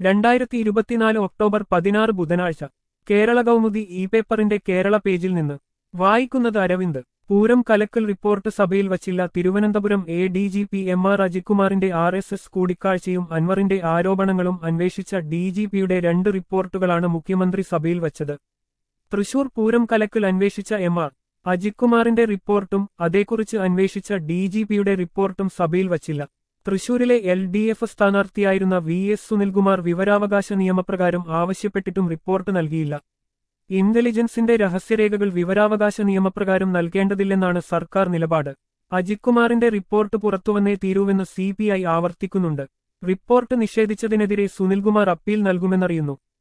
രണ്ടായിരത്തി ഇരുപത്തിനാല് ഒക്ടോബർ പതിനാറ് ബുധനാഴ്ച കേരള കൗമുദി ഇ പേപ്പറിന്റെ കേരള പേജിൽ നിന്ന് വായിക്കുന്നത് അരവിന്ദ് പൂരം കലക്കൽ റിപ്പോർട്ട് സഭയിൽ വച്ചില്ല Thiruvananthapuram A D G P M R അജിത്കുമാറിന്റെ ആർ എസ് എസ് കൂടിക്കാഴ്ചയും അൻവറിന്റെ ആരോപണങ്ങളും അന്വേഷിച്ച ഡി ജി പിയുടെ രണ്ട് റിപ്പോർട്ടുകളാണ് മുഖ്യമന്ത്രി സഭയിൽ വച്ചത് തൃശൂർ പൂരം കലക്കൽ അന്വേഷിച്ച എം ആർ അജിത്കുമാറിന്റെ റിപ്പോർട്ടും അതേക്കുറിച്ച് അന്വേഷിച്ച ഡി ജി പിയുടെ റിപ്പോർട്ടും സഭയിൽ വച്ചില്ല തൃശൂരിലെ എൽ ഡി എഫ് സ്ഥാനാർത്ഥിയായിരുന്ന വി എസ് സുനിൽകുമാർ വിവരാവകാശ നിയമപ്രകാരം ആവശ്യപ്പെട്ടിട്ടും റിപ്പോർട്ട് നൽകിയില്ല ഇന്റലിജൻസിന്റെ രഹസ്യരേഖകൾ വിവരാവകാശ നിയമപ്രകാരം നൽകേണ്ടതില്ലെന്നാണ് സർക്കാർ നിലപാട് അജിത്കുമാറിന്റെ റിപ്പോർട്ട് പുറത്തുവന്നേ തീരൂവെന്ന് സി പി ഐ ആവർത്തിക്കുന്നുണ്ട് റിപ്പോർട്ട് നിഷേധിച്ചതിനെതിരെ സുനിൽകുമാർ അപ്പീൽ നൽകുമെന്നറിയുന്നു